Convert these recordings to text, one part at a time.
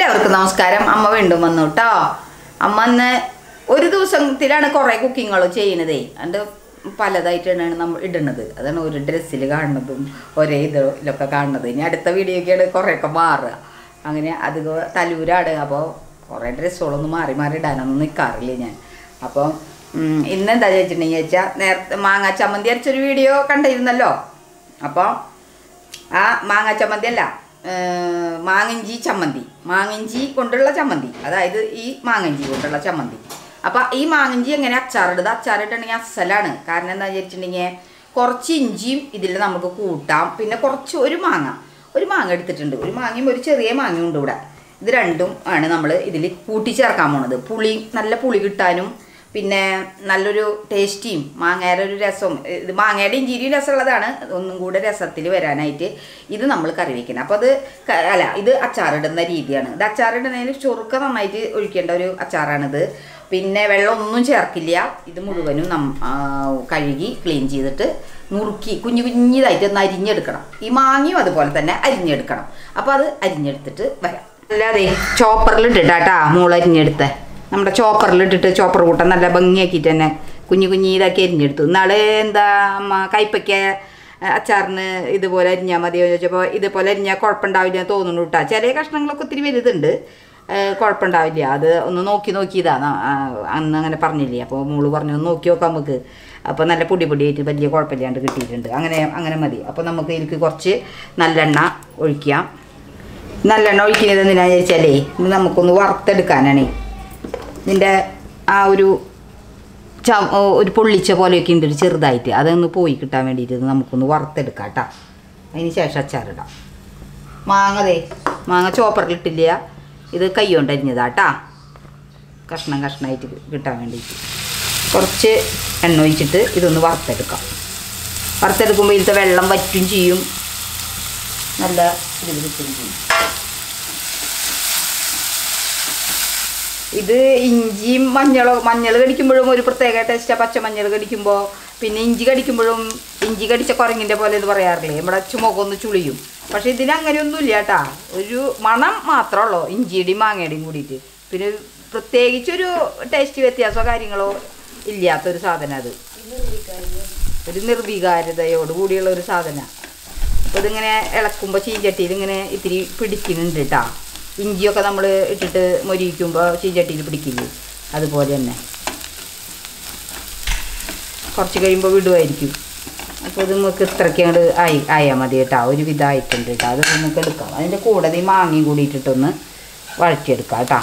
എല്ലാവർക്കും നമസ്കാരം അമ്മ വീണ്ടും വന്നു കേട്ടോ അമ്മ അന്ന് ഒരു ദിവസത്തിലാണ് കുറേ കുക്കിങ്ങുകൾ ചെയ്യണതേ അത് പലതായിട്ടാണ് നമ്മൾ ഇടുന്നത് അതാണ് ഒരു ഡ്രസ്സിൽ കാണുന്നതും ഒരേ ഇതിലൊക്കെ കാണുന്നത് ഇനി അടുത്ത വീഡിയോക്കാണ് കുറേയൊക്കെ മാറുക അങ്ങനെ അത് തലൂരാണ് അപ്പോൾ കുറേ ഡ്രസ്സുകളൊന്നും മാറി മാറി ഇടാനൊന്നും നിൽക്കാറില്ല ഞാൻ അപ്പോൾ ഇന്ന് എന്താ ചോദിച്ചിട്ടുണ്ടെങ്കിൽ വെച്ചാൽ നേരത്തെ മാങ്ങാ ചമ്മന്തി അരച്ചൊരു വീഡിയോ കണ്ടിരുന്നല്ലോ അപ്പോൾ ആ മാങ്ങ ചമ്മന്തി അല്ല ഏർ മാങ്ങഞ്ചി ചമ്മന്തി മാങ്ങഞ്ചി കൊണ്ടുള്ള ചമ്മന്തി അതായത് ഈ മാങ്ങഞ്ചി കൊണ്ടുള്ള ചമ്മന്തി അപ്പം ഈ മാങ്ങഞ്ചി എങ്ങനെ അച്ചാറിടുന്നത് അച്ചാറിട്ടുണ്ടെങ്കിൽ അസലാണ് കാരണം എന്താ വിചാരിച്ചിട്ടുണ്ടെങ്കിൽ കുറച്ച് ഇഞ്ചിയും ഇതിൽ നമുക്ക് കൂട്ടാം പിന്നെ കുറച്ച് ഒരു മാങ്ങ ഒരു മാങ്ങ എടുത്തിട്ടുണ്ട് ഒരു മാങ്ങയും ഒരു ചെറിയ മാങ്ങയും ഉണ്ട് ഇവിടെ ഇത് രണ്ടും ആണ് നമ്മൾ ഇതിൽ കൂട്ടിച്ചേർക്കാൻ പോണത് പുളി നല്ല പുളി കിട്ടാനും പിന്നെ നല്ലൊരു ടേസ്റ്റിയും മാങ്ങയുടെ ഒരു രസം ഇത് മാങ്ങയുടെ ഇഞ്ചിരിയും രസമുള്ളതാണ് ഒന്നും കൂടെ രസത്തിൽ വരാനായിട്ട് ഇത് നമ്മൾ കറി വെക്കുന്നത് അപ്പോൾ അത് ക- അല്ല ഇത് അച്ചാറിടുന്ന രീതിയാണ് ഇത് അച്ചാറിടുന്നതിന് ചൊറുക്ക നന്നായിട്ട് ഒഴിക്കേണ്ട ഒരു അച്ചാറാണിത് പിന്നെ വെള്ളം ഒന്നും ചേർക്കില്ല ഇത് മുഴുവനും നം ആ, കഴുകി ക്ലീൻ ചെയ്തിട്ട് നുറുക്കി കുഞ്ഞു കുഞ്ഞിതായിട്ട് ഒന്ന് അരിഞ്ഞെടുക്കണം ഈ മാങ്ങയും അതുപോലെ തന്നെ അരിഞ്ഞെടുക്കണം അപ്പോൾ അത് അരിഞ്ഞെടുത്തിട്ട് വരാം അല്ലാതെ ചോപ്പറിൽ ഇട്ടിട്ടാട്ടാ മോള് അരിഞ്ഞെടുത്തേ നമ്മുടെ ചോപ്പറിൽ ഇട്ടിട്ട് ചോപ്പർ കൂട്ടം നല്ല ഭംഗിയാക്കിയിട്ട് തന്നെ കുഞ്ഞു കുഞ്ഞി ഇതാക്കി അരിഞ്ഞെടുത്തു നാളെ എന്താ അമ്മ കൈപ്പയ്ക്ക അച്ചാറിന് ഇതുപോലെ അരിഞ്ഞാൽ മതിയോ ചോദിച്ചപ്പോൾ ഇതുപോലെ അരിഞ്ഞാൽ കുഴപ്പമുണ്ടാവില്ല എന്ന് തോന്നുന്നു കേട്ടോ ചില കഷ്ണങ്ങളൊക്കെ ഒത്തിരി വലുതുണ്ട് ഏഹ് കുഴപ്പമുണ്ടാവില്ല അത് ഒന്ന് നോക്കി നോക്കിയതാണ് അന്ന് അങ്ങനെ പറഞ്ഞില്ലേ അപ്പോൾ മോള് പറഞ്ഞു ഒന്ന് നോക്കി നോക്കാം നമുക്ക് അപ്പോൾ നല്ല പൊടി പൊടിയായിട്ട് വലിയ കുഴപ്പമില്ലാണ്ട് കിട്ടിയിട്ടുണ്ട് അങ്ങനെ അങ്ങനെ മതി അപ്പോൾ നമുക്ക് ഇതിലേക്ക് കുറച്ച് നല്ലെണ്ണ ഒഴിക്കാം നല്ലെണ്ണ ഒഴിക്കുന്നത് എന്തിനാന്ന് ചോദിച്ചാലേ ഇത് നമുക്കൊന്ന് വറുത്തെടുക്കാനാണേ ഇതിൻ്റെ ആ ഒരു ച ഒരു പൊള്ളിച്ച പോലെയൊക്കെ ഉണ്ട് ഒരു ചെറുതായിട്ട് അതൊന്ന് പോയി കിട്ടാൻ വേണ്ടിയിട്ട് ഇത് നമുക്കൊന്ന് വറുത്തെടുക്കാം കേട്ടോ അതിന് ശേഷം അച്ചാറിടാം മാങ്ങ ദേ മാങ്ങ ചോപ്പറിലിട്ടില്ല ഇത് കൈ കൊണ്ട് അരിഞ്ഞതാട്ടാ കഷ്ണം കഷ്ണമായിട്ട് കിട്ടാൻ വേണ്ടിയിട്ട് കുറച്ച് എണ്ണ ഒഴിച്ചിട്ട് ഇതൊന്ന് വറുത്തെടുക്കാം വറുത്തെടുക്കുമ്പോൾ ഇതിലത്തെ വെള്ളം വറ്റും ചെയ്യും നല്ല ഇതിൽ കിട്ടുകയും ചെയ്യും ഇത് ഇഞ്ചിയും മഞ്ഞളോ മഞ്ഞൾ കടിക്കുമ്പോഴും ഒരു പ്രത്യേക ടേസ്റ്റാണ് പച്ചമഞ്ഞൾ കടിക്കുമ്പോൾ പിന്നെ ഇഞ്ചി കടിക്കുമ്പോഴും ഇഞ്ചി കടിച്ച കുരങ്ങിൻ്റെ പോലെ ഇത് പറയാറില്ലേ നമ്മുടെ ചുമക്കൊന്ന് ചുളിയും പക്ഷെ ഇതിന് അങ്ങനെയൊന്നുമില്ല കേട്ടാ ഒരു മണം മാത്രമേ ഉള്ളൂ ഇഞ്ചിയുടെയും മാങ്ങയുടെയും കൂടിയിട്ട് പിന്നെ പ്രത്യേകിച്ചൊരു ടേസ്റ്റ് വ്യത്യാസമോ കാര്യങ്ങളോ ഇല്ലാത്തൊരു സാധനം അത് ഒരു നിർവികാരതയോട് കൂടിയുള്ള ഒരു സാധനമാണ് അപ്പോൾ ഇതിങ്ങനെ ഇളക്കുമ്പോൾ ചീഞ്ചട്ടിയിൽ ഇങ്ങനെ ഇത്തിരി പിടിക്കുന്നുണ്ട് കേട്ടോ ഇഞ്ചിയൊക്കെ നമ്മൾ ഇട്ടിട്ട് മൊരിയിക്കുമ്പോൾ ചീഞ്ചട്ടിയിൽ പിടിക്കില്ലേ അതുപോലെ തന്നെ കുറച്ച് കഴിയുമ്പോൾ വിടുമായിരിക്കും അപ്പോൾ ഇത് നമുക്ക് ഇത്രയ്ക്ക് അങ്ങോട്ട് ആയി ആയാൽ മതി കേട്ടോ ഒരു വിധമായിട്ടുണ്ട് കേട്ടോ അത് നമുക്ക് എടുക്കാം അതിൻ്റെ കൂടെ ഈ മാങ്ങയും കൂടി ഇട്ടിട്ടൊന്ന് വഴറ്റിയെടുക്കാം കേട്ടോ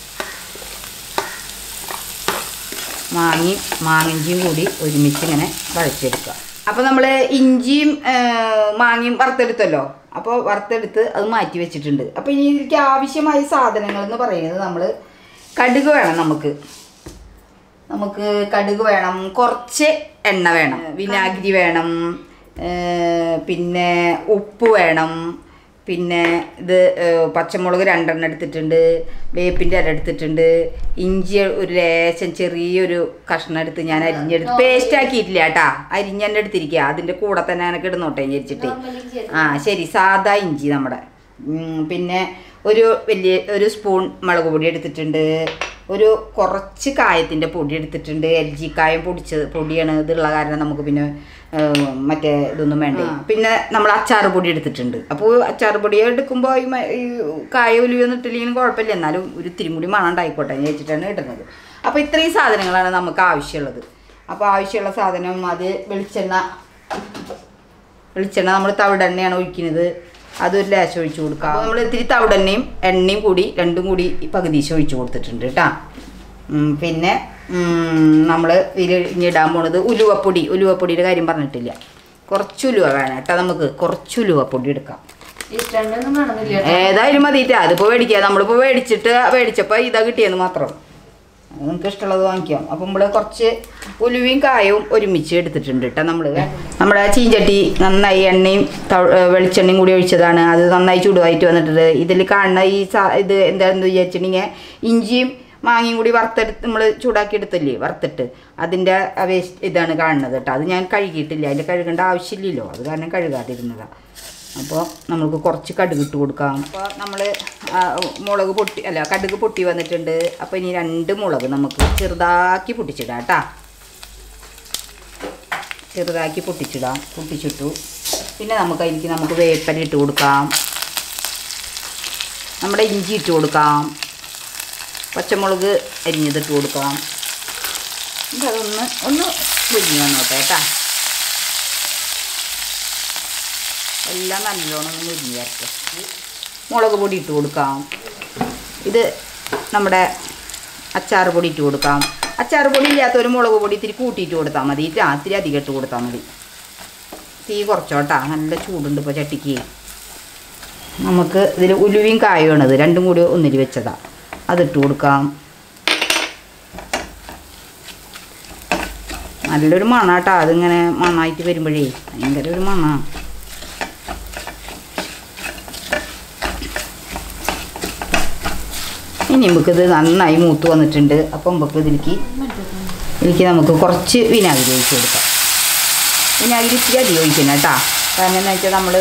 മാങ്ങയും മാങ്ങിഞ്ചിയും കൂടി ഒരുമിച്ച് ഇങ്ങനെ വഴച്ചെടുക്കുക അപ്പോൾ നമ്മൾ ഇഞ്ചിയും ആ, മാങ്ങയും വറുത്തെടുത്തല്ലോ അപ്പോൾ വറുത്തെടുത്ത് അത് മാറ്റി വെച്ചിട്ടുണ്ട് അപ്പോൾ ഇനി ഇതിലേക്ക് ആവശ്യമായ സാധനങ്ങൾ എന്ന് പറയുന്നത് നമ്മൾ കടുക് വേണം നമുക്ക് നമുക്ക് കടുക് വേണം കുറച്ച് എണ്ണ വേണം വിനാഗിരി വേണം ഏ, പിന്നെ ഉപ്പ് വേണം പിന്നെ ഇത് ഏ, പച്ചമുളക് രണ്ടെണ്ണം എടുത്തിട്ടുണ്ട് വേപ്പിൻ്റെ ഇല എടുത്തിട്ടുണ്ട് ഇഞ്ചി ഒരു ലേശം ചെറിയൊരു കഷ്ണം എടുത്ത് ഞാൻ അരിഞ്ഞെടുത്ത് പേസ്റ്റ് ആക്കിയിട്ടില്ല കേട്ടാ അരിഞ്ഞെന്നെ എടുത്തിരിക്കുക അതിൻ്റെ കൂടെ തന്നെ എനിക്ക് ഇടുന്നോട്ടെ വിചാരിച്ചിട്ട് ആ ശരി സാദാ ഇഞ്ചി നമ്മുടെ ഉം, പിന്നെ ഒരു വലിയ ഒരു സ്പൂൺ മുളക് പൊടി എടുത്തിട്ടുണ്ട് ഒരു കുറച്ച് കായത്തിൻ്റെ പൊടി എടുത്തിട്ടുണ്ട് എൽ ജി കായം പൊടിച്ചത് പൊടിയാണ് ഇതുള്ള കാരണം നമുക്ക് പിന്നെ ഏഹ്, മറ്റേ ഇതൊന്നും വേണ്ട പിന്നെ നമ്മൾ അച്ചാർ പൊടി എടുത്തിട്ടുണ്ട് അപ്പോൾ അച്ചാർ പൊടി എടുക്കുമ്പോൾ ഈ മ- ഈ കായ ഒലിയൊന്നും ഇട്ടില്ലെങ്കിലും കുഴപ്പമില്ല എന്നാലും ഒരു ഇത്തിരി കൂടി മണം ഉണ്ടായിക്കോട്ടെ എന്ന് വെച്ചിട്ടാണ് ഇടുന്നത് അപ്പോൾ ഇത്രയും സാധനങ്ങളാണ് നമുക്ക് ആവശ്യമുള്ളത് അപ്പോൾ ആവശ്യമുള്ള സാധനം അത് വെളിച്ചെണ്ണ വെളിച്ചെണ്ണ നമ്മൾ തവിടെണ്ണയാണ് ഒഴിക്കുന്നത് അതൊരു ലേശം ഒഴിച്ചു കൊടുക്കാം അപ്പോൾ നമ്മൾ ഇത്തിരി തവിടെണ്ണയും എണ്ണയും കൂടി രണ്ടും കൂടി പകുതിശം ഒഴിച്ചു കൊടുത്തിട്ടുണ്ട് കേട്ടോ പിന്നെ നമ്മൾ ഇതിൽ ഇനി ഇടാൻ പോണത് ഉലുവപ്പൊടി ഉലുവപ്പൊടിയുടെ കാര്യം പറഞ്ഞിട്ടില്ല കുറച്ച് ഉലുവ വേണം കേട്ടോ നമുക്ക് കുറച്ച് ഉലുവപ്പൊടി എടുക്കാം ഇഷ്ടണ്ടൊന്നും വേണമെന്നില്ല ഏതായാലും മതിയിട്ടാ അതിപ്പോൾ മേടിക്കുക നമ്മളിപ്പോൾ മേടിച്ചിട്ട് മേടിച്ചപ്പോൾ ഇതാ കിട്ടിയെന്ന് മാത്രം നിങ്ങൾക്ക് ഇഷ്ടമുള്ളത് വാങ്ങിക്കാം അപ്പം നമ്മൾ കുറച്ച് ഉലുവയും കായവും ഒരുമിച്ച് എടുത്തിട്ടുണ്ട് കേട്ടോ നമ്മൾ നമ്മുടെ ചീഞ്ചട്ടി നന്നായി എണ്ണയും ത- ഏ, വെളിച്ചെണ്ണയും കൂടി ഒഴിച്ചതാണ് അത് നന്നായി ചൂടുമായിട്ട് വന്നിട്ടുണ്ട് ഇതിൽ കാണുന്ന ഈ സാ ഇത് എന്താണെന്ന് വിചാരിച്ചിട്ടുണ്ടെങ്കിൽ ഇഞ്ചിയും മാങ്ങയും കൂടി വറുത്തെടുത്ത് നമ്മൾ ചൂടാക്കി എടുത്തില്ലേ വറുത്തിട്ട് അതിൻ്റെ വേസ്റ്റ് ഇതാണ് കാണുന്നത് കേട്ടോ അത് ഞാൻ കഴുകിയിട്ടില്ല അതിൻ്റെ കഴുകേണ്ട ആവശ്യമില്ലല്ലോ അത് കാരണം കഴുകാതിരുന്നതാണ് അപ്പോൾ നമുക്ക് കുറച്ച് കടുക് ഇട്ട് കൊടുക്കാം അപ്പോൾ നമ്മൾ മുളക് പൊട്ടി അല്ല കടുക് പൊട്ടി വന്നിട്ടുണ്ട് അപ്പോൾ ഇനി രണ്ട് മുളക് നമുക്ക് ചെറുതാക്കി പൊട്ടിച്ചിടാം കേട്ടോ ചെറുതാക്കി പൊട്ടിച്ചിടാം പൊട്ടിച്ചിട്ടു പിന്നെ നമുക്ക് അതിലേക്ക് നമുക്ക് വേപ്പന ഇട്ട് കൊടുക്കാം നമ്മുടെ ഇഞ്ചി ഇട്ട് കൊടുക്കാം പച്ചമുളക് അരിഞ്ഞതിട്ട് കൊടുക്കാം എന്നിട്ട് അതൊന്ന് ഒന്ന് പൊരിഞ്ഞ് വന്നോട്ടെ കേട്ടാ എല്ലാം നല്ലോണം ഒന്ന് മുരിഞ്ഞ് വരട്ടെ മുളക് പൊടി ഇട്ട് കൊടുക്കാം ഇത് നമ്മുടെ അച്ചാർ പൊടി ഇട്ട് കൊടുക്കാം അച്ചാർ പൊടി ഇല്ലാത്തൊരു മുളക് പൊടി ഇത്തിരി കൂട്ടിയിട്ട് കൊടുത്താൽ മതി രാത്രി അധികം ഇട്ട് കൊടുത്താൽ മതി തീ കുറച്ചോട്ടാ നല്ല ചൂടുണ്ട് ഇപ്പോൾ ചട്ടിക്ക് നമുക്ക് ഇതിൽ ഉലുവയും കായുമാണിത് രണ്ടും കൂടി ഒന്നിൽ വെച്ചതാ അതിട്ട് കൊടുക്കാം നല്ലൊരു മണാട്ടാ അതിങ്ങനെ മണായിട്ട് വരുമ്പോഴേ ഭയങ്കര ഒരു മണ ഇനി നമുക്കിത് നന്നായി മൂത്ത് വന്നിട്ടുണ്ട് അപ്പം നമുക്ക് ഇതിലേക്ക് ഇതിലേക്ക് നമുക്ക് കുറച്ച് വിനാഗിരി ഒഴിച്ച് കൊടുക്കാം വിനാഗിരി ഇത്തിരി അധികം ഒഴിക്കണം കേട്ടോ കാരണം എന്താ വെച്ചാൽ നമ്മൾ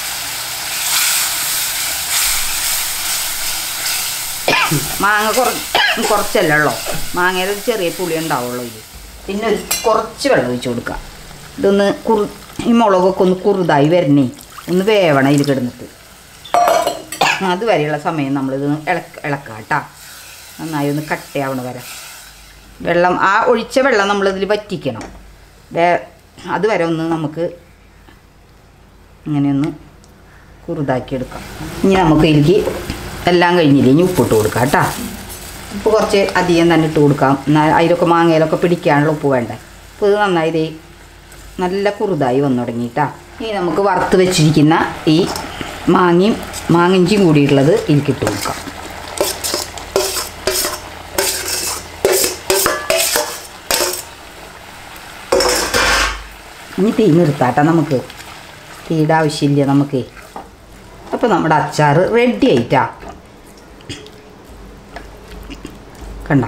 മാങ്ങ കുറ കുറച്ചല്ലേ ഉള്ളൂ മാങ്ങയുടെ ഒരു ചെറിയ പുളി ഉണ്ടാവുള്ളൂ ഇത് പിന്നെ ഒരു കുറച്ച് വെള്ളം ഒഴിച്ച് കൊടുക്കുക ഇതൊന്ന് കുറു ഈ മുളകൊക്കെ ഒന്ന് കുറുതായി വരണേ ഒന്ന് വേവണം ഇതിൽ കിടന്നിട്ട് അതുവരെയുള്ള സമയം നമ്മളിത് ഇളക്ക ഇളക്കാം കേട്ടോ നന്നായി ഒന്ന് കട്ടയാവണ വരെ വെള്ളം ആ ഒഴിച്ച വെള്ളം നമ്മളിതിൽ വറ്റിക്കണം വേ അതുവരെ ഒന്ന് നമുക്ക് ഇങ്ങനെയൊന്ന് കുറുതാക്കി എടുക്കാം ഇനി നമുക്ക് ഇതിലേക്ക് എല്ലാം കഴിഞ്ഞില്ലേ ഇനി ഉപ്പിട്ട് കൊടുക്കാം കേട്ടോ ഉപ്പ് കുറച്ച് അധികം തന്നെ ഇട്ട് കൊടുക്കാം എന്നാൽ അതിലൊക്കെ മാങ്ങയിലൊക്കെ പിടിക്കാനുള്ള ഉപ്പ് വേണ്ടേ അപ്പോൾ ഇത് നന്നായി ദേ നല്ല കുറുതായി വന്നു തുടങ്ങിയിട്ടാ ഇനി നമുക്ക് വറുത്ത് വെച്ചിരിക്കുന്ന ഈ മാങ്ങയും മാങ്ങിഞ്ചിയും കൂടിയിട്ടുള്ളത് ഇതിൽക്കിട്ട് കൊടുക്കാം ഇനി തീ നിർത്താട്ടെ നമുക്ക് തീയുടെ ആവശ്യമില്ല നമുക്ക് അപ്പോൾ നമ്മുടെ അച്ചാർ റെഡി ആയിട്ടാ കണ്ട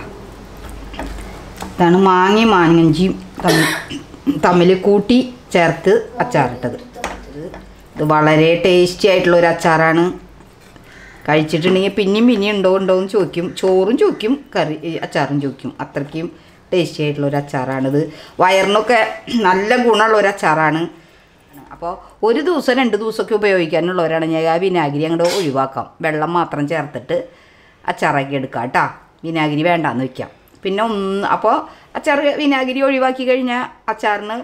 ഇതാണ് മാങ്ങയും മാങ്ങഞ്ചിയും തമ്മിൽ തമ്മിൽ കൂട്ടി ചേർത്ത് അച്ചാറിട്ടത് ഇത് വളരെ ടേസ്റ്റി ആയിട്ടുള്ള ഒരു അച്ചാറാണ് കഴിച്ചിട്ടുണ്ടെങ്കിൽ പിന്നെയും പിന്നെയും ഉണ്ടോ ഉണ്ടോ എന്ന് ചോദിക്കും ചോറും ചോദിക്കും കറി ഈ അച്ചാറും ചോദിക്കും അത്രയ്ക്കും ടേസ്റ്റി ആയിട്ടുള്ള ഒരു അച്ചാറാണിത് വയറിനൊക്കെ നല്ല ഗുണമുള്ള ഒരു അച്ചാറാണ് അപ്പോൾ ഒരു ദിവസം രണ്ട് ദിവസമൊക്കെ ഉപയോഗിക്കാനുള്ളവരാണെങ്കിൽ ആ വിനാഗിരി അങ്ങോട്ട് ഒഴിവാക്കാം വെള്ളം മാത്രം ചേർത്തിട്ട് അച്ചാറാക്കി എടുക്കാം കേട്ടോ വിനാഗിരി വേണ്ടാന്ന് വെക്കാം പിന്നെ ഒന്ന് അപ്പോൾ അച്ചാർ വിനാഗിരി ഒഴിവാക്കി കഴിഞ്ഞാൽ അച്ചാറിന്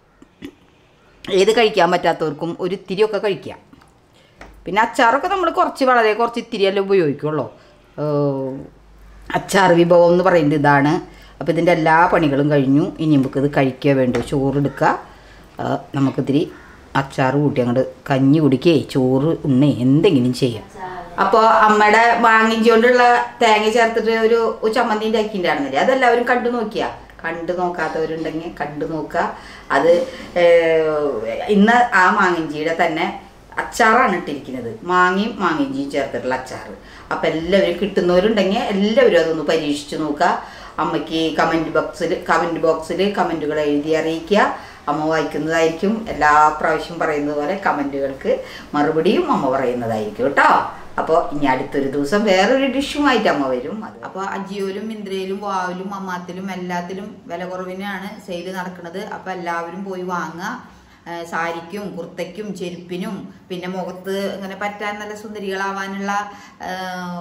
ഏത് കഴിക്കാൻ പറ്റാത്തവർക്കും ഒരു ഇത്തിരിയൊക്കെ കഴിക്കാം പിന്നെ അച്ചാറൊക്കെ നമ്മൾ കുറച്ച് വളരെ കുറച്ച് ഇത്തിരിയല്ലേ ഉപയോഗിക്കുള്ളൂ ഏഹ് അച്ചാർ വിഭവം എന്ന് പറയുന്നത് ഇതാണ് അപ്പോൾ ഇതിൻ്റെ എല്ലാ പണികളും കഴിഞ്ഞു ഇനി നമുക്കിത് കഴിക്കുക വേണ്ടു ചോറെടുക്കുക ഏഹ് നമുക്കിത്തിരി അച്ചാർ കൂട്ടി അങ്ങോട്ട് കഞ്ഞി കുടിക്കേ ചോറ് ഉണ്ണേ എന്തെങ്കിലും ചെയ്യാം അപ്പോൾ അമ്മയുടെ വാങ്ങിച്ചുകൊണ്ടുള്ള തേങ്ങ ചേർത്തിട്ട് ഒരു ഒരു ചമ്മന്തി ഉണ്ടാക്കിയിട്ടുണ്ടായിരുന്നില്ലേ അതെല്ലാവരും കണ്ടു നോക്കിയാ കണ്ടു നോക്കാത്തവരുണ്ടെങ്കിൽ കണ്ടു നോക്കുക അത് ഏഹ്, ഇന്ന് ആ മാങ്ങിഞ്ചിയുടെ തന്നെ അച്ചാറാണ് ഇട്ടിരിക്കുന്നത് മാങ്ങയും മാങ്ങിഞ്ചിയും ചേർത്തിട്ടുള്ള അച്ചാറ് അപ്പം എല്ലാവരും കിട്ടുന്നവരുണ്ടെങ്കിൽ എല്ലാവരും അതൊന്ന് പരീക്ഷിച്ച് നോക്കുക അമ്മയ്ക്ക് കമൻറ്റ് ബോക്സിൽ കമൻറ്റ് ബോക്സിൽ കമൻറ്റുകൾ എഴുതി അറിയിക്കുക അമ്മ വായിക്കുന്നതായിരിക്കും എല്ലാ പ്രാവശ്യം പറയുന്നത് പോലെ കമൻറ്റുകൾക്ക് മറുപടിയും അമ്മ പറയുന്നതായിരിക്കും കേട്ടോ അപ്പോൾ ഇനി അടുത്തൊരു ദിവസം വേറൊരു ഡിഷുമായിട്ട് അമ്മ വരും അത് അപ്പോൾ അജിയോയിലും മിന്ത്രയിലും വാവിലും അമ്മാത്തിലും എല്ലാത്തിലും വില കുറവിനാണ് സെയിൽ നടക്കുന്നത് അപ്പോൾ എല്ലാവരും പോയി വാങ്ങുക ആ, സാരിക്കും കുർത്തയ്ക്കും ചെരുപ്പിനും പിന്നെ മുഖത്ത് ഇങ്ങനെ പറ്റാൻ നല്ല സുന്ദരികളാവാനുള്ള ആ,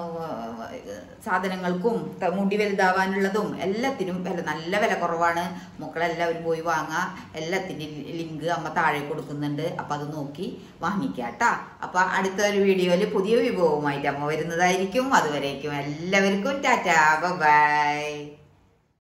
സാധനങ്ങൾക്കും ത- മുടി വലുതാവാനുള്ളതും എല്ലാത്തിനും വില നല്ല വില കുറവാണ് മക്കളെല്ലാവരും പോയി വാങ്ങുക എല്ലാത്തിൻ്റെയും ലിങ്ക് അമ്മ താഴെ കൊടുക്കുന്നുണ്ട് അപ്പം അത് നോക്കി വാങ്ങിക്കാം കേട്ടാ അപ്പം അടുത്ത ഒരു വീഡിയോയിൽ പുതിയ വിഭവവുമായിട്ട് അമ്മ വരുന്നതായിരിക്കും അതുവരേക്കും എല്ലാവർക്കും ടാറ്റാ ബൈ